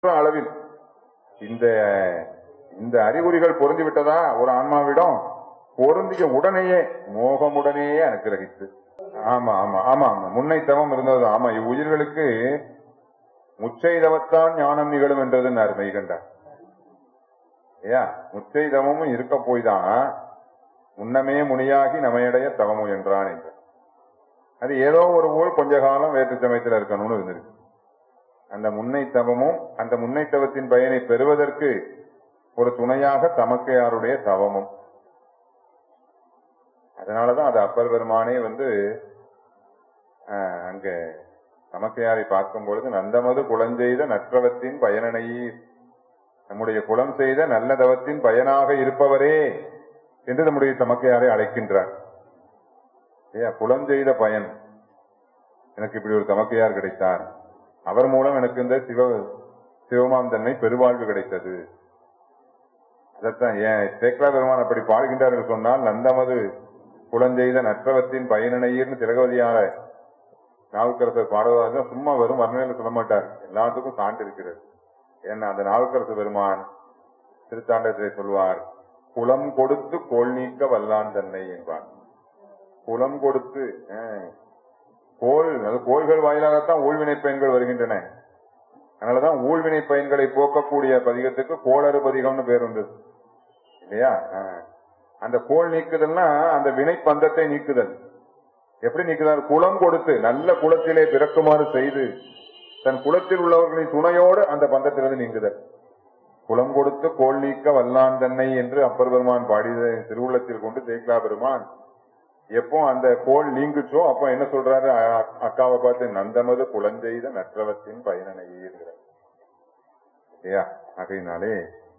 அளவில் இந்த இந்த அறிகுறிகள் பொருந்தி விட்டதா ஒரு ஆன்மாவிடம் பொருந்திய உடனேயே மோகமுடனேயே அனுக்கிரகித்து ஆமா ஆமா ஆமா ஆமா முன்னை தவம் இருந்தது ஆமா இவ்வுயிர்களுக்கு முச்சை தவத்தான் ஞானம் நிகழும் என்றது மெய்கண்டார் ஏயா முச்சை தவமும் இருக்க போய்தான் முன்னமே முனியாகி நமையடைய தவமும் என்றான் என்று அது ஏதோ ஒரு ஊர் கொஞ்ச காலம் வேற்று சமயத்தில் இருக்கணும்னு இருந்திருக்கு அந்த முன்னை தவமும் அந்த முன்னை தவத்தின் பயனை பெறுவதற்கு ஒரு துணையாக தமக்கையாருடைய தவமும் அதனாலதான் அது அப்பர் பெருமானே வந்து ஆஹ், அங்க தமக்கையாரை பார்க்கும் பொழுது நந்தமது குளஞ்செய்த நற்றவத்தின் பயனனையீர் நம்முடைய குலம் செய்த நல்ல தவத்தின் பயனாக இருப்பவரே என்று நம்முடைய தமக்கையாரை அழைக்கின்றார் ஏ குலம் செய்த பயன் எனக்கு இப்படி ஒரு தமக்கையார் கிடைத்தார் அவர் மூலம் எனக்கு இந்த சிவ சிவமாம் தன்மை பெருவாழ்வு கிடைத்தது அதைத்தான் ஏன் சேக்கலா பெருமான் அப்படி பாடுகின்றார்கள் சொன்னால் நந்தமது குலஞ்செய்த நற்றவத்தின் பயனனையர்னு திலகவதியார நாவுக்கரசர் பாடுவதாக சும்மா வரும் வர்ணையில சொல்ல மாட்டார் எல்லாத்துக்கும் சான்று இருக்கிறது ஏன்னா அந்த நாவுக்கரசு பெருமான் திருத்தாண்டத்திலே சொல்வார் குலம் கொடுத்து கோல் நீக்க வல்லான் தன்னை என்பார் குலம் கொடுத்து அஹ், கோல் அது கோள்கள் வாயிலாகத்தான் ஊழ்வினை பயன்கள் வருகின்றன அதனாலதான் ஊழ்வினை பயன்களை போக்கக்கூடிய பதிகத்துக்கு கோளறு பதிகம்னு பேர் வந்தது இல்லையா அஹ். அந்த கோல் நீக்குதல்னா அந்த வினை பந்தத்தை நீக்குதல் எப்படி நீக்குதார் குலம் கொடுத்து நல்ல குலத்திலே பிறக்குமாறு செய்து தன் குலத்தில் உள்ளவர்களின் துணையோடு அந்த பந்தத்திலிருந்து நீங்குதல் குலம் கொடுத்து கோல் நீக்க வல்லான் தன்னை என்று அப்பர் பெருமான் பாடியதை திருவுள்ளத்தில் கொண்டு தேய்க்கலா பெருமான் எப்போ அந்த கோல் நீங்குச்சோ அப்போ என்ன சொல்றாரு அ- அக்காவை பார்த்து நந்தமது குலஞ்செய்த நற்றவத்தின் பயனனையீர்கிறார் இல்லையா ஆகையினாலே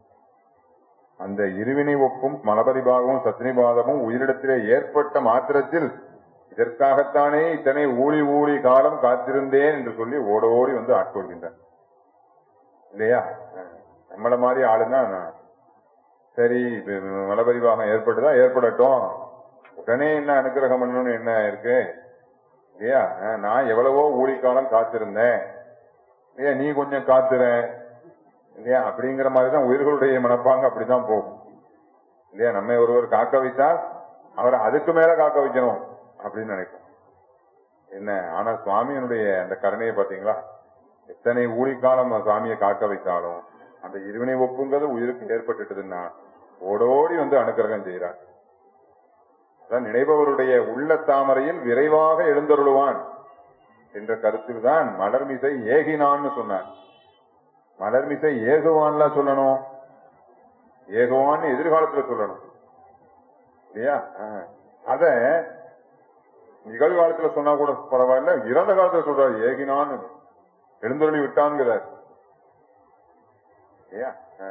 அந்த இருவினை ஒப்பும் மலபரிபாகமும் சத்தினிபாதமும் உயிரிடத்திலே ஏற்பட்ட மாத்திரத்தில் இதற்காகத்தானே இத்தனை ஊழி ஊழி காலம் காத்திருந்தேன் என்று சொல்லி ஓடோடி வந்து ஆட்கொள்கின்றார் இல்லையா அஹ் நம்மள மாதிரி ஆளுன்னா நான் சரி இப்ப மலபரிவாகம் ஏற்பட்டுதா ஏற்படட்டும் உடனே என்ன அனுக்கிரகம் பண்ணணும்னு என்ன இருக்கு இல்லையா அஹ் நான் எவ்வளவோ ஊழி காலம் காத்திருந்தேன் இல்லையா நீ கொஞ்சம் காத்துற இல்லையா அப்படிங்கிற மாதிரி தான் உயிர்களுடைய மனப்பாங்க அப்படிதான் போகும் இல்லையா நம்ம ஒருவர் காக்க வைத்தால் அவரை அதுக்கு மேல காக்க வைக்கணும் அப்படின்னு நினைப்போம் என்ன ஆனா சுவாமியினுடைய அந்த கருணையை பாத்தீங்களா எத்தனை ஊழி காலம் சுவாமியை காக்க வைத்தாலும் அந்த இருவினை ஒப்புங்கிறது உயிருக்கு ஏற்பட்டுட்டதுன்னா ஓடோடி வந்து அனுக்கிரகம் செய்கிறார் அதான் நினைப்பவருடைய உள்ள தாமரையில் விரைவாக எழுந்தருளுவான் என்ற கருத்தில் தான் மலர்மிசை ஏகினான்னு சொன்னார் மலர்மிசை ஏகுவான்லாம் சொல்லணும் ஏகுவான்னு எதிர்காலத்துல சொல்லணும் இல்லையா ஆ. அத நிகழ்காலத்துல சொன்னா கூட பரவாயில்ல இறந்த காலத்துல சொல்றாரு ஏகினான்னு எழுந்தருளி விட்டான்கிறார் இல்லையா ஆ.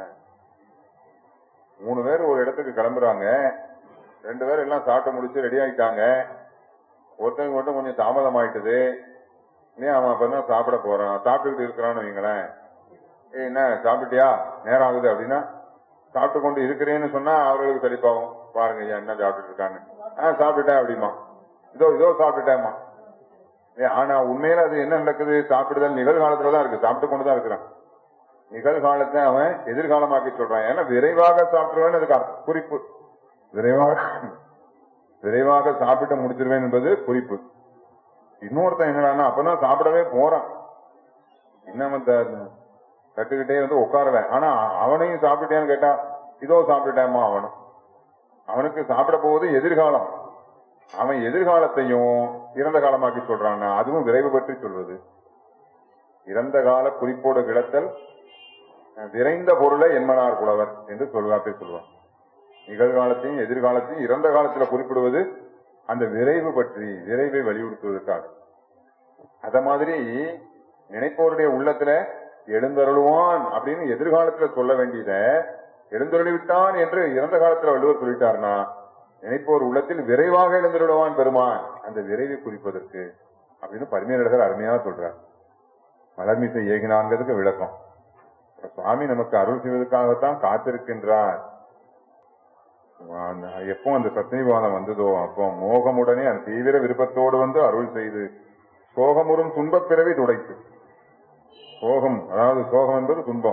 மூணு பேர் ஒரு இடத்துக்கு கிளம்புறாங்க ரெண்டு பேர் எல்லாம் சாப்பிட்டு முடிச்சு ரெடி ஆயிட்டாங்க ஒருத்தங்க மட்டும் கொஞ்சம் தாமதம் ஆயிட்டுது இல்லையா அவன் அப்பதான் சாப்பிட போறான் சாப்பிட்டுக்கிட்டு இருக்கிறான்னு வைங்களேன் ஏய் என்ன சாப்பிட்டியா நேரம் ஆகுது அப்படின்னா சாப்பிட்டு கொண்டு இருக்கிறேன்னு சொன்னா அவர்களுக்கு சரிப்பாகும் பாருங்க ஐயா என்ன சாப்பிட்டுட்டு இருக்கான்னு ஆ சாப்பிட்டுட்டேன் அப்படிமா இதோ இதோ சாப்பிட்டுட்டேம்மா ஏ ஆனா உண்மையில அது என்ன நடக்குது சாப்பிடுதல் நிகழ்காலத்துல தான் இருக்கு சாப்பிட்டு கொண்டு தான் இருக்கிறான் நிகழ்காலத்தை அவன் எதிர்காலமாக்கி சொல்றான் ஏன்னா விரைவாக சாப்பிடுவேன் அதுக்கு அர்த்தம், குறிப்பு விரைவாக விரைவாக சாப்பிட்டு முடிச்சிருவேன் என்பது குறிப்பு இன்னொருத்தன் என்னடான்னா அப்பதான் சாப்பிடவே போறான் இன்னும் கட்டுக்கிட்டே வந்து உட்காருவேன் ஆனா அவனையும் சாப்பிட்டேன்னு கேட்டா இதோ சாப்பிட்டுட்டேம்மா அவனும் அவனுக்கு சாப்பிட போவது எதிர்காலம் அவன் எதிர்காலத்தையும் இறந்த காலமாக்கி சொல்றான்னா அதுவும் விரைவு பற்றி சொல்வது இறந்த கால குறிப்போடு கிடத்தல் அஹ், விரைந்த பொருளை என்மனார் புலவர் என்று சொல்வாப்பே சொல்லுவான் நிகழ்காலத்தையும் எதிர்காலத்தையும் இறந்த காலத்துல குறிப்பிடுவது அந்த விரைவு பற்றி விரைவை வலியுறுத்துவதற்காக அத மாதிரி நினைப்பவருடைய உள்ளத்துல எழுந்தருளுவான் அப்படின்னு எதிர்காலத்துல சொல்ல வேண்டியத எழுந்தருளி விட்டான் என்று இறந்த காலத்துல வள்ளுவர் சொல்லிட்டார்னா நினைப்பவர் உள்ளத்தில் விரைவாக எழுந்தருளுவான் பெருமான் அந்த விரைவை குறிப்பதற்கு அப்படின்னு பரிமையாளர்கள் அருமையா சொல்றார் மலர்மிசை ஏகினாங்கிறதுக்கு விளக்கம் சுவாமி நமக்கு அருள் செய்வதற்காகத்தான் காத்திருக்கின்றார் அந்த- எப்போ அந்த சத்தினிவாதம் வந்ததோ அப்போ மோகமுடனே அந்த தீவிர விருப்பத்தோடு வந்து அருள் செய்து சோகமுறும் துன்பப் பிறவி துடைத்து சோகம் அதாவது சோகம் என்பது துன்பம்